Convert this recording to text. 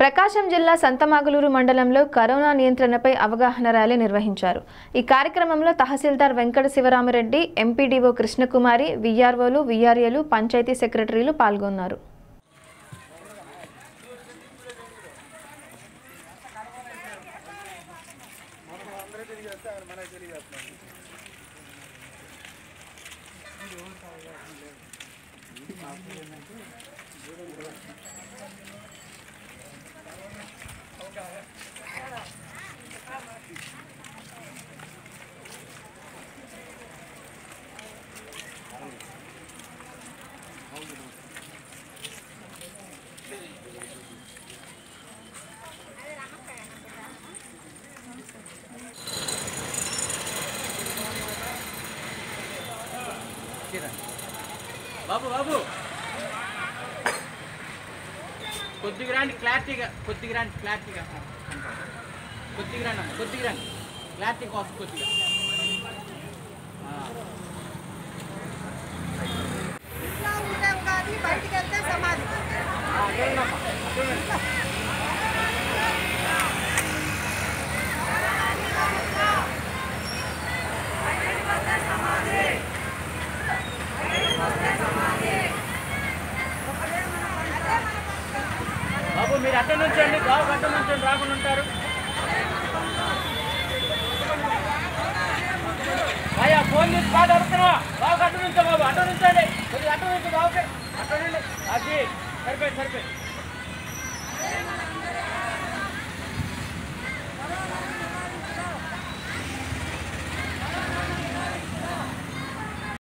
ప్రకాశం జిల్లా సంతమాగులూరు మండలంలో కరోనా నియంత్రణపై అవగాహన ర్యాలీ నిర్వహించారు ఈ కార్యక్రమంలో తహసీల్దార్ వెంకట శివరామరెడ్డి ఎంపీడీఓ కృష్ణకుమారి విఆర్ఓలు విఆర్ఏలు పంచాయతీ సెక్రటరీలు పాల్గొన్నారు బాబు బాబు కొద్దిగా రండి క్లారిటీగా కొద్దిగా రండి క్లారిటీగా కొద్దిగా రండి అమ్మ, కొద్దిగా రండి క్లారిటీ కోసం కొద్దిగా ఆ. ఇంట్లో ఉంటే ఉగాది బయటికి వెళ్తే సమాధి ఆ, అదేనమ్మా, అదేనండి. బాబు మీరు అట్ట నుంచండి బాబు అట్ట నుంచండి రాకుండా ఉంటారు అయ్యా ఫోన్ తీసి పాట అడుగుతున్నా బాబు అట్ట నుంచో బాబు అట్ట నుంచండి కొద్దిగా అట్ట నుంచి బాబుకి అట్ట నుండి అది సరిపోయింది సరిపోయింది